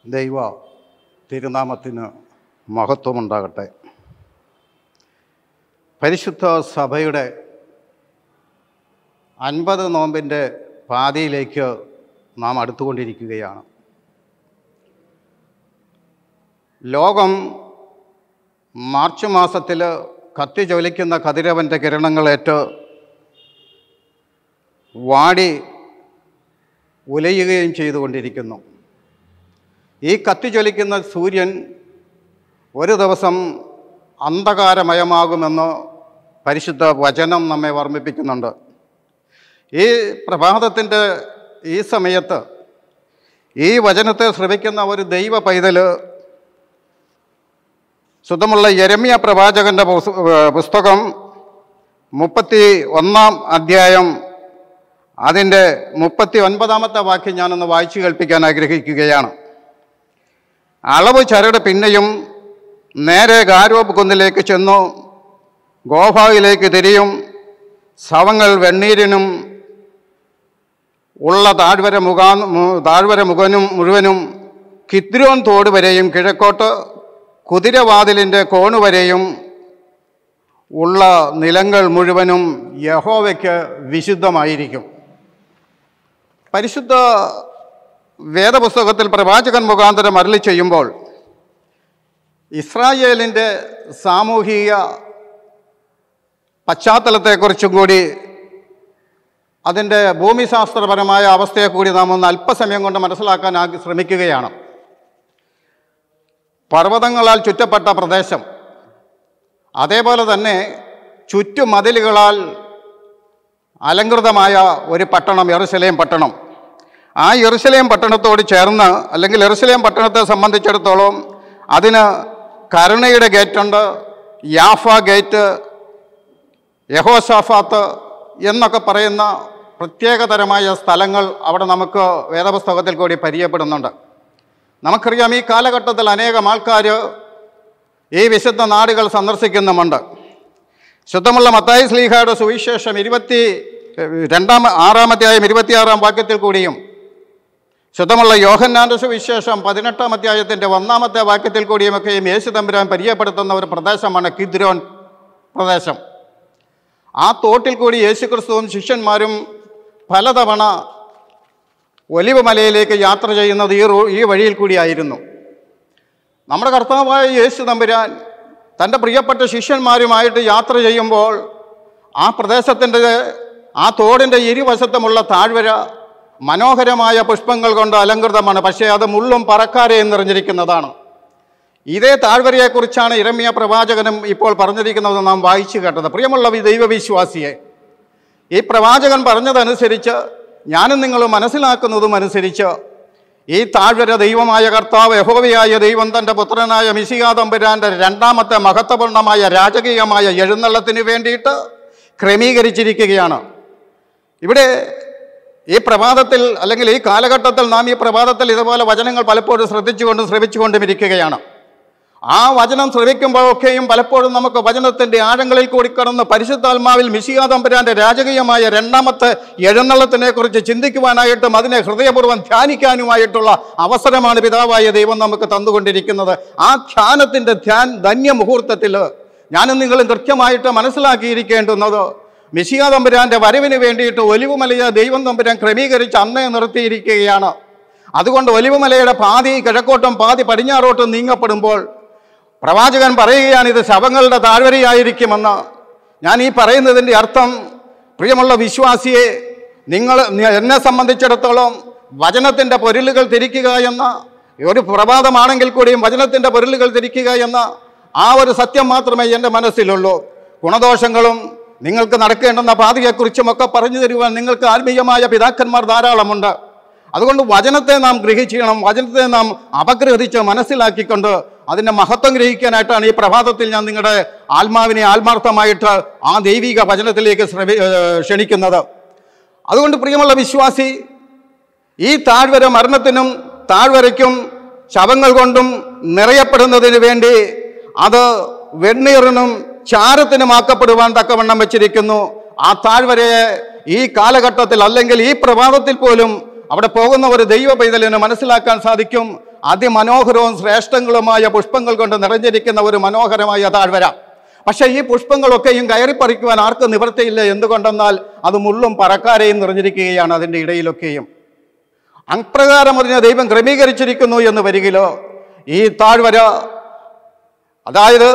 ദൈവ തിരുനാമത്തിന് മഹത്വമുണ്ടാകട്ടെ പരിശുദ്ധ സഭയുടെ അൻപത് നോമ്പിൻ്റെ പാതിയിലേക്ക് നാം അടുത്തുകൊണ്ടിരിക്കുകയാണ് ലോകം മാർച്ച് മാസത്തിൽ കത്തി ജ്വലിക്കുന്ന കതിരവൻ്റെ കിരണങ്ങളേറ്റ് വാടി ഉലയുകയും ചെയ്തുകൊണ്ടിരിക്കുന്നു ഈ കത്തിജ്വലിക്കുന്ന സൂര്യൻ ഒരു ദിവസം അന്ധകാരമയമാകുമെന്ന് പരിശുദ്ധ വചനം നമ്മെ ഓർമ്മിപ്പിക്കുന്നുണ്ട് ഈ പ്രഭാതത്തിൻ്റെ ഈ സമയത്ത് ഈ വചനത്തെ ശ്രവിക്കുന്ന ഒരു ദൈവ പൈതൽ ശുദ്ധമുള്ള യരമ്യ പ്രവാചകൻ്റെ പുസ്- പുസ്തകം മുപ്പത്തി ഒന്നാം അധ്യായം അതിൻ്റെ മുപ്പത്തി ഒൻപതാമത്തെ വാക്യം ഞാനൊന്ന് വായിച്ചു കേൾപ്പിക്കാൻ ആഗ്രഹിക്കുകയാണ് അളവ് ചരട് പിന്നെയും നേരെ ഗാരോബ് കുന്നിലേക്ക് ചെന്നു ഗോഫായിലേക്ക് തിരിയും ശവങ്ങൾ വെണ്ണീരിനും ഉള്ള താഴ്വര മുഖാ മു- താഴ്വര മുഖനും മുഴുവനും കിദ്രോൻ തോട് വരെയും കിഴക്കോട്ട് കുതിരവാതിലിൻ്റെ കോണ് വരെയും ഉള്ള നിലങ്ങൾ മുഴുവനും യഹോവയ്ക്ക് വിശുദ്ധമായിരിക്കും പരിശുദ്ധ വേദപുസ്തകത്തിൽ പ്രവാചകൻ മുഖാന്തരം അരളി ചെയ്യുമ്പോൾ ഇസ്രായേലിൻ്റെ സാമൂഹിക പശ്ചാത്തലത്തെക്കുറിച്ചും കൂടി അതിൻ്റെ ഭൂമിശാസ്ത്രപരമായ അവസ്ഥയെ കൂടി നാം ഒന്ന് അല്പസമയം കൊണ്ട് മനസ്സിലാക്കാൻ ആഗ്ര- ശ്രമിക്കുകയാണ് പർവ്വതങ്ങളാൽ ചുറ്റപ്പെട്ട പ്രദേശം അതേപോലെ തന്നെ ചുറ്റുമതിലുകളാൽ അലങ്കൃതമായ ഒരു പട്ടണം എറുസലേം പട്ടണം ആ എറുസലേം പട്ടണത്തോട് ചേർന്ന് അല്ലെങ്കിൽ എറുസലേം പട്ടണത്തെ സംബന്ധിച്ചിടത്തോളം അതിന് കരുണയുടെ ഗേറ്റുണ്ട് യാഫ ഗേറ്റ് യഹോസാഫാത്ത് എന്നൊക്കെ പറയുന്ന പ്രത്യേകതരമായ സ്ഥലങ്ങൾ അവിടെ നമുക്ക് വേദപുസ്തകത്തിൽ കൂടി പരിചയപ്പെടുന്നുണ്ട് നമുക്കറിയാം ഈ കാലഘട്ടത്തിൽ അനേകം ആൾക്കാർ ഈ വിശുദ്ധ നാടുകൾ സന്ദർശിക്കുന്നുമുണ്ട് ശുദ്ധമുള്ള മത്തായി സ്ലീഹയുടെ സുവിശേഷം ഇരുപത്തി രണ്ടാം ആറാമധ്യായം ഇരുപത്തിയാറാം വാക്യത്തിൽ കൂടിയും ശുദ്ധമുള്ള യോഹന്നാൻ്റെ സുവിശേഷം പതിനെട്ടാം അധ്യായത്തിൻ്റെ ഒന്നാമത്തെ വാക്യത്തിൽ കൂടിയുമൊക്കെയും യേശു തമ്പുരാൻ പരിചയപ്പെടുത്തുന്ന ഒരു പ്രദേശമാണ് കിദ്രോൻ പ്രദേശം ആ തോട്ടിൽ കൂടി യേശു ക്രിസ്തുവും ശിഷ്യന്മാരും പലതവണ ഒലിവ് മലയിലേക്ക് യാത്ര ചെയ്യുന്നത് ഈ റൂ ഈ വഴിയിൽ കൂടിയായിരുന്നു നമ്മുടെ കർത്താവായ യേശു തമ്പുരാൻ തൻ്റെ പ്രിയപ്പെട്ട ശിഷ്യന്മാരുമായിട്ട് യാത്ര ചെയ്യുമ്പോൾ ആ പ്രദേശത്തിൻ്റെ ആ തോടിൻ്റെ ഇരുവശത്തുമുള്ള താഴ്വര മനോഹരമായ പുഷ്പങ്ങൾ കൊണ്ട് അലങ്കൃതമാണ് പക്ഷേ അത് മുള്ളും പറക്കാരയും നിറഞ്ഞിരിക്കുന്നതാണ് ഇതേ താഴ്വരയെക്കുറിച്ചാണ് ഇരമ്യ പ്രവാചകനും ഇപ്പോൾ പറഞ്ഞിരിക്കുന്നത് നാം വായിച്ചു കേട്ടത് പ്രിയമുള്ള വി- ദൈവവിശ്വാസിയെ ഈ പ്രവാചകൻ പറഞ്ഞതനുസരിച്ച് ഞാനും നിങ്ങൾ മനസ്സിലാക്കുന്നതും അനുസരിച്ച് ഈ താഴ്വര ദൈവമായ കർത്താവ് യഹോവയായ ദൈവം തൻ്റെ പുത്രനായ മിശികാ തമ്പുരാൻ്റെ രണ്ടാമത്തെ മഹത്വപൂർണമായ രാജകീയമായ എഴുന്നള്ളത്തിന് വേണ്ടിയിട്ട് ക്രമീകരിച്ചിരിക്കുകയാണ് ഇവിടെ ഈ പ്രഭാതത്തിൽ അല്ലെങ്കിൽ ഈ കാലഘട്ടത്തിൽ നാം ഈ പ്രഭാതത്തിൽ ഇതുപോലെ വചനങ്ങൾ പലപ്പോഴും ശ്രദ്ധിച്ചുകൊണ്ടും ശ്രമിച്ചുകൊണ്ടും ഇരിക്കുകയാണ് ആ വചനം ശ്രവിക്കുമ്പോഴൊക്കെയും പലപ്പോഴും നമുക്ക് വചനത്തിൻ്റെ ആഴങ്ങളിൽ കൂടി കടന്ന് പരിശുദ്ധാത്മാവിൽ മിശികാ തമ്പുരാൻ്റെ രാജകീയമായ രണ്ടാമത്തെ എഴുന്നള്ളത്തിനെ കുറിച്ച് ചിന്തിക്കുവാനായിട്ടും അതിനെ ഹൃദയപൂർവ്വം ധ്യാനിക്കാനുമായിട്ടുള്ള അവസരമാണ് പിതാവായ ദൈവം നമുക്ക് തന്നുകൊണ്ടിരിക്കുന്നത് ആ ധ്യാനത്തിൻ്റെ ധ്യാൻ ധന്യ മുഹൂർത്തത്തിൽ ഞാനും നിങ്ങളും കൃത്യമായിട്ട് മനസ്സിലാക്കിയിരിക്കേണ്ടുന്നത് മിശിക തമ്പുരാൻ്റെ വരവിന് വേണ്ടിയിട്ട് ഒലിവുമലയ ദൈവം തമ്പുരാൻ ക്രമീകരിച്ച് അന്നേ നിർത്തിയിരിക്കുകയാണ് അതുകൊണ്ട് ഒലിവുമലയുടെ പാതി കിഴക്കോട്ടും പാതി പടിഞ്ഞാറോട്ടും നീങ്ങപ്പെടുമ്പോൾ പ്രവാചകൻ പറയുകയാണ് ഇത് ശവങ്ങളുടെ താഴ്വരയായിരിക്കുമെന്ന് ഞാൻ ഈ പറയുന്നതിൻ്റെ അർത്ഥം പ്രിയമുള്ള വിശ്വാസിയെ നിങ്ങൾ നി- എന്നെ സംബന്ധിച്ചിടത്തോളം വചനത്തിൻ്റെ പൊരുളുകൾ തിരിക്കുക എന്ന ഒരു പ്രഭാതമാണെങ്കിൽ കൂടിയും വചനത്തിൻ്റെ പൊരുളുകൾ തിരിക്കുക എന്ന ആ ഒരു സത്യം മാത്രമേ എൻ്റെ മനസ്സിലുള്ളൂ ഗുണദോഷങ്ങളും നിങ്ങൾക്ക് നടക്കേണ്ടുന്ന പാതയെക്കുറിച്ചുമൊക്കെ പറഞ്ഞു തരുവാൻ നിങ്ങൾക്ക് ആത്മീയമായ പിതാക്കന്മാർ ധാരാളമുണ്ട് അതുകൊണ്ട് വചനത്തെ നാം ഗ്രഹിക്കണം വചനത്തെ നാം അപഗ്രഹിച്ച് മനസ്സിലാക്കിക്കൊണ്ട് അതിൻ്റെ മഹത്വം ഗ്രഹിക്കാനായിട്ടാണ് ഈ പ്രഭാതത്തിൽ ഞാൻ നിങ്ങളുടെ ആത്മാവിനെ ആത്മാർത്ഥമായിട്ട് ആ ദൈവിക വചനത്തിലേക്ക് ശ്രമി ഏഹ് ക്ഷണിക്കുന്നത് അതുകൊണ്ട് പ്രിയമുള്ള വിശ്വാസി ഈ താഴ്വര മരണത്തിനും താഴ്വരയ്ക്കും ശവങ്ങൾ കൊണ്ടും നിറയപ്പെടുന്നതിന് വേണ്ടി അത് വെണ്ണീറിനും ചാരത്തിനുമാക്കപ്പെടുവാൻ തക്കവണ്ണം വെച്ചിരിക്കുന്നു ആ താഴ്വരയെ ഈ കാലഘട്ടത്തിൽ അല്ലെങ്കിൽ ഈ പ്രഭാതത്തിൽ പോലും അവിടെ പോകുന്ന ഒരു ദൈവ പൈതലിന് മനസ്സിലാക്കാൻ സാധിക്കും അതിമനോഹരവും ശ്രേഷ്ഠങ്ങളുമായ പുഷ്പങ്ങൾ കൊണ്ട് നിറഞ്ഞിരിക്കുന്ന ഒരു മനോഹരമായ താഴ്വര പക്ഷേ ഈ പുഷ്പങ്ങളൊക്കെയും കയറിപ്പറിക്കുവാൻ ആർക്കും നിവൃത്തിയില്ല എന്തുകൊണ്ടെന്നാൽ അത് മുള്ളും പറക്കാരെയും നിറഞ്ഞിരിക്കുകയാണ് അതിൻ്റെ ഇടയിലൊക്കെയും അപ്രകാരം അതിനെ ദൈവം ക്രമീകരിച്ചിരിക്കുന്നു എന്ന് വരികിലോ ഈ താഴ്വര അതായത്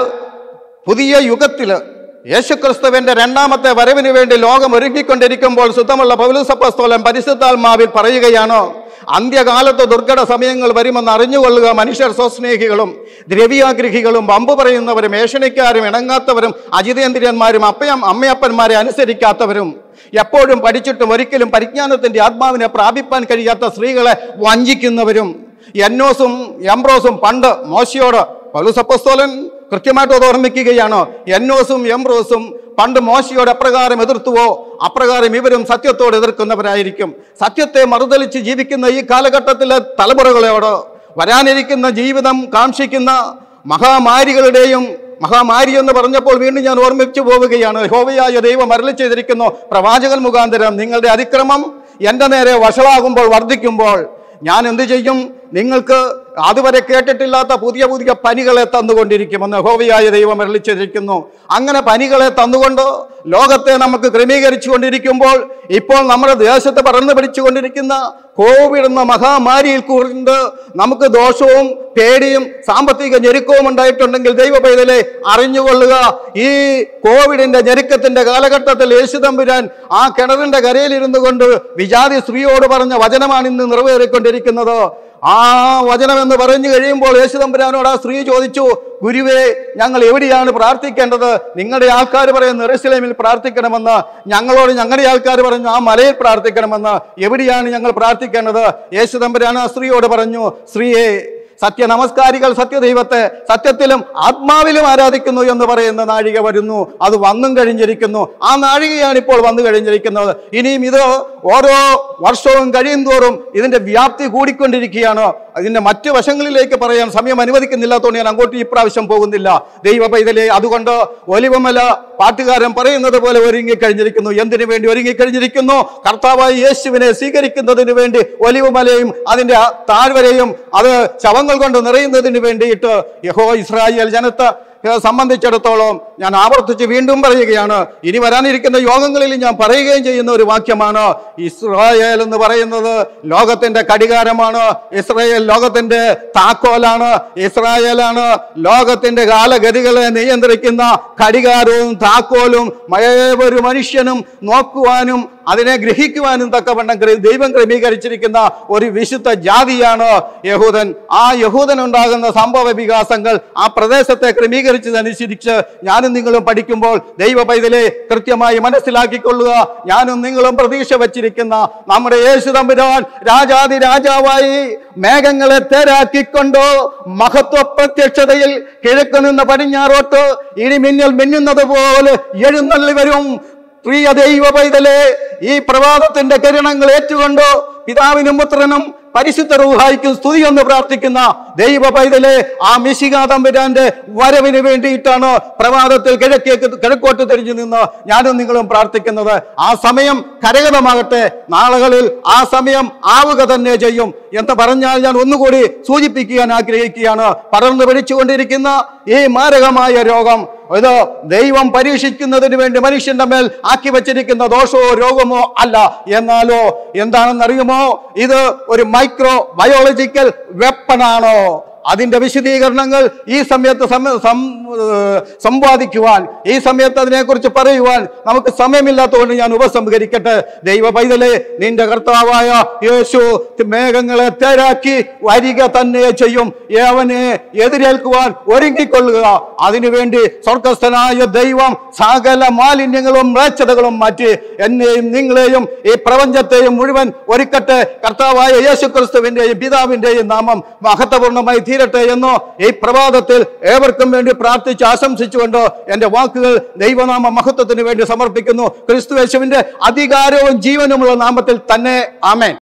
പുതിയ യുഗത്തിൽ യേശുക്രിസ്തുവിന്റെ രണ്ടാമത്തെ വരവിന് വേണ്ടി ലോകം ഒരുങ്ങിക്കൊണ്ടിരിക്കുമ്പോൾ ശുദ്ധമുള്ള പൗലസപ്പസ്തോലൻ പരിശുദ്ധാത്മാവിൽ പറയുകയാണ് അന്ത്യകാലത്ത് ദുർഘട സമയങ്ങൾ വരുമെന്ന് അറിഞ്ഞുകൊള്ളുക മനുഷ്യർ സ്വസ്നേഹികളും ദ്രവ്യാഗ്രഹികളും വമ്പ് പറയുന്നവരും ഏഷണിക്കാരും ഇണങ്ങാത്തവരും അജിതേന്ദ്രിയന്മാരും അപ്പയം അമ്മയപ്പന്മാരെ അനുസരിക്കാത്തവരും എപ്പോഴും പഠിച്ചിട്ടും ഒരിക്കലും പരിജ്ഞാനത്തിന്റെ ആത്മാവിനെ പ്രാപിപ്പാൻ കഴിയാത്ത സ്ത്രീകളെ വഞ്ചിക്കുന്നവരും എന്നോസും എംബ്രോസും പണ്ട് മോശയോട് പൗലുസപ്പസ്തോലൻ കൃത്യമായിട്ട് അത് ഓർമ്മിക്കുകയാണ് എന്നോസും എംബ്രോസും പണ്ട് മോശയോട് അപ്രകാരം എതിർത്തുവോ അപ്രകാരം ഇവരും സത്യത്തോട് എതിർക്കുന്നവരായിരിക്കും സത്യത്തെ മറുതലിച്ച് ജീവിക്കുന്ന ഈ കാലഘട്ടത്തിലെ തലമുറകളോട് വരാനിരിക്കുന്ന ജീവിതം കാക്ഷിക്കുന്ന മഹാമാരികളുടെയും മഹാമാരി എന്ന് പറഞ്ഞപ്പോൾ വീണ്ടും ഞാൻ ഓർമ്മിച്ചു പോവുകയാണ് ഹോവയായ ദൈവം അരളി ചെയ്തിരിക്കുന്നു പ്രവാചകൻ മുഖാന്തരം നിങ്ങളുടെ അതിക്രമം എൻ്റെ നേരെ വഷളാകുമ്പോൾ വർദ്ധിക്കുമ്പോൾ ഞാൻ എന്ത് ചെയ്യും നിങ്ങൾക്ക് അതുവരെ കേട്ടിട്ടില്ലാത്ത പുതിയ പുതിയ പനികളെ തന്നുകൊണ്ടിരിക്കുമെന്ന് ഹോവിയായ ദൈവം അരളിച്ചിരിക്കുന്നു അങ്ങനെ പനികളെ തന്നുകൊണ്ട് ലോകത്തെ നമുക്ക് ക്രമീകരിച്ചു കൊണ്ടിരിക്കുമ്പോൾ ഇപ്പോൾ നമ്മുടെ ദേശത്ത് പറന്നു പിടിച്ചുകൊണ്ടിരിക്കുന്ന കോവിഡ് എന്ന മഹാമാരിയിൽ കൊണ്ട് നമുക്ക് ദോഷവും പേടിയും സാമ്പത്തിക ഞെരുക്കവും ഉണ്ടായിട്ടുണ്ടെങ്കിൽ ദൈവ പൈതലെ അറിഞ്ഞുകൊള്ളുക ഈ കോവിഡിന്റെ ഞെരുക്കത്തിന്റെ കാലഘട്ടത്തിൽ യേശുതമ്പുരാൻ ആ കിണറിന്റെ കരയിലിരുന്നു കൊണ്ട് വിജാതി സ്ത്രീയോട് പറഞ്ഞ വചനമാണ് ഇന്ന് നിറവേറിക്കൊണ്ടിരിക്കുന്നത് ആ വചനം എന്ന് പറഞ്ഞു കഴിയുമ്പോൾ യേശുദമ്പുരാനോട് ആ സ്ത്രീ ചോദിച്ചു ഗുരുവേ ഞങ്ങൾ എവിടെയാണ് പ്രാർത്ഥിക്കേണ്ടത് നിങ്ങളുടെ ആൾക്കാർ പറയുന്ന എറുസലേമിൽ പ്രാർത്ഥിക്കണമെന്ന് ഞങ്ങളോട് ഞങ്ങളുടെ ആൾക്കാർ പറഞ്ഞു ആ മലയിൽ പ്രാർത്ഥിക്കണമെന്ന് എവിടെയാണ് ഞങ്ങൾ പ്രാർത്ഥിക്കേണ്ടത് യേശുദമ്പുരാൻ ആ സ്ത്രീയോട് പറഞ്ഞു സ്ത്രീയെ സത്യ നമസ്കാരികൾ സത്യദൈവത്തെ സത്യത്തിലും ആത്മാവിലും ആരാധിക്കുന്നു എന്ന് പറയുന്ന നാഴിക വരുന്നു അത് വന്നും കഴിഞ്ഞിരിക്കുന്നു ആ നാഴികയാണ് ഇപ്പോൾ വന്നു കഴിഞ്ഞിരിക്കുന്നത് ഇനിയും ഇത് ഓരോ വർഷവും കഴിയും തോറും ഇതിന്റെ വ്യാപ്തി കൂടിക്കൊണ്ടിരിക്കുകയാണ് അതിന്റെ മറ്റു വശങ്ങളിലേക്ക് പറയാൻ സമയം അനുവദിക്കുന്നില്ലാത്തതുകൊണ്ട് ഞാൻ അങ്ങോട്ട് ഈ പ്രാവശ്യം പോകുന്നില്ല ദൈവ പൈതലെ അതുകൊണ്ട് ഒലിവമല പാട്ടുകാരൻ പറയുന്നത് പോലെ ഒരുങ്ങിക്കഴിഞ്ഞിരിക്കുന്നു എന്തിനു വേണ്ടി ഒരുങ്ങിക്കഴിഞ്ഞിരിക്കുന്നു കർത്താവായി യേശുവിനെ സ്വീകരിക്കുന്നതിന് വേണ്ടി ഒലിവുമലയും അതിന്റെ ആ താഴ്വരയും അത് ശവങ്ങൾ കൊണ്ട് നിറയുന്നതിന് വേണ്ടിയിട്ട് യഹോ ഇസ്രായേൽ ജനത്തെ ഏഹ് സംബന്ധിച്ചിടത്തോളം ഞാൻ ആവർത്തിച്ച് വീണ്ടും പറയുകയാണ് ഇനി വരാനിരിക്കുന്ന യോഗങ്ങളിൽ ഞാൻ പറയുകയും ചെയ്യുന്ന ഒരു വാക്യമാണ് ഇസ്രായേൽ എന്ന് പറയുന്നത് ലോകത്തിന്റെ കടികാരമാണ് ഇസ്രായേൽ ലോകത്തിന്റെ താക്കോലാണ് ഇസ്രായേലാണ് ലോകത്തിന്റെ കാലഗതികളെ നിയന്ത്രിക്കുന്ന കടികാരവും താക്കോലും ഏതൊരു മനുഷ്യനും നോക്കുവാനും അതിനെ ഗ്രഹിക്കുവാനും തക്കവണ്ണം ക്ര- ദൈവം ക്രമീകരിച്ചിരിക്കുന്ന ഒരു വിശുദ്ധ ജാതിയാണ് യഹൂദൻ ആ യഹൂദൻ ഉണ്ടാകുന്ന സംഭവ വികാസങ്ങൾ ആ പ്രദേശത്തെ ക്രമീകരിച്ചതനുസരിച്ച് ഞാനും നിങ്ങളും പഠിക്കുമ്പോൾ ദൈവ പൈതലെ കൃത്യമായി മനസ്സിലാക്കിക്കൊള്ളുക ഞാനും നിങ്ങളും പ്രതീക്ഷ വച്ചിരിക്കുന്ന നമ്മുടെ യേശു തമ്പുരാൻ രാജാതി രാജാവായി മേഘങ്ങളെ തേരാക്കിക്കൊണ്ടോ മഹത്വ പ്രത്യക്ഷതയിൽ കിഴക്ക് നിന്ന് പടിഞ്ഞാറോട്ട് ഇടിമിന്നൽ മിന്നുന്നത് പോലെ എഴുന്നള്ളി വരും പ്രിയ ദൈവ പൈതലെ ഈ പ്രഭാതത്തിന്റെ കിരണങ്ങൾ ഏറ്റുകൊണ്ട് പിതാവിനും പുത്രനും പരിശുദ്ധ റൂഹായിക്കും സ്തുതി എന്ന് പ്രാർത്ഥിക്കുന്ന ദൈവ പൈതലെ ആ മിശിക തമ്പുരാന്റെ വരവിന് വേണ്ടിയിട്ടാണ് പ്രഭാതത്തിൽ കിഴക്കേക്ക് കിഴക്കോട്ട് തിരിഞ്ഞു നിന്ന് ഞാനും നിങ്ങളും പ്രാർത്ഥിക്കുന്നത് ആ സമയം കരകതമാകട്ടെ നാളുകളിൽ ആ സമയം ആവുക തന്നെ ചെയ്യും എന്ന് പറഞ്ഞാൽ ഞാൻ ഒന്നുകൂടി സൂചിപ്പിക്കാൻ ആഗ്രഹിക്കുകയാണ് പടർന്നു പിടിച്ചുകൊണ്ടിരിക്കുന്ന ഈ മാരകമായ രോഗം ഇത് ദൈവം പരീക്ഷിക്കുന്നതിന് വേണ്ടി മനുഷ്യന്റെ മേൽ ആക്കി വച്ചിരിക്കുന്ന ദോഷമോ രോഗമോ അല്ല എന്നാലോ എന്താണെന്നറിയുമോ ഇത് ഒരു മൈക്രോ ബയോളജിക്കൽ വെപ്പണാണോ അതിന്റെ വിശദീകരണങ്ങൾ ഈ സമയത്ത് സമ- സം- ഏർ സമ്പാദിക്കുവാൻ ഈ സമയത്ത് അതിനെക്കുറിച്ച് പറയുവാൻ നമുക്ക് സമയമില്ലാത്തതുകൊണ്ട് ഞാൻ ഉപസംഹരിക്കട്ടെ ദൈവ പൈതലെ നിന്റെ കർത്താവായ യേശു മേഘങ്ങളെ തേരാക്കി വരിക തന്നെ ചെയ്യും അവനെ എതിരേൽക്കുവാൻ ഒരുങ്ങിക്കൊള്ളുക അതിനുവേണ്ടി സ്വർഗസ്ഥനായ ദൈവം സകല മാലിന്യങ്ങളും മ്ലേച്ഛതകളും മാറ്റി എന്നെയും നിങ്ങളെയും ഈ പ്രപഞ്ചത്തെയും മുഴുവൻ ഒരുക്കട്ടെ കർത്താവായ യേശു ക്രിസ്തുവിന്റെയും പിതാവിന്റെയും നാമം മഹത്വപൂർണ്ണമായി തീരട്ടെ എന്നോ ഈ പ്രഭാതത്തിൽ ഏവർക്കും വേണ്ടി പ്രാർത്ഥിച്ച് ആശംസിച്ചുകൊണ്ട് എന്റെ വാക്കുകൾ ദൈവനാമ മഹത്വത്തിന് വേണ്ടി സമർപ്പിക്കുന്നു ക്രിസ്തു യേശുവിന്റെ അധികാരവും ജീവനുമുള്ള നാമത്തിൽ തന്നെ ആമേൻ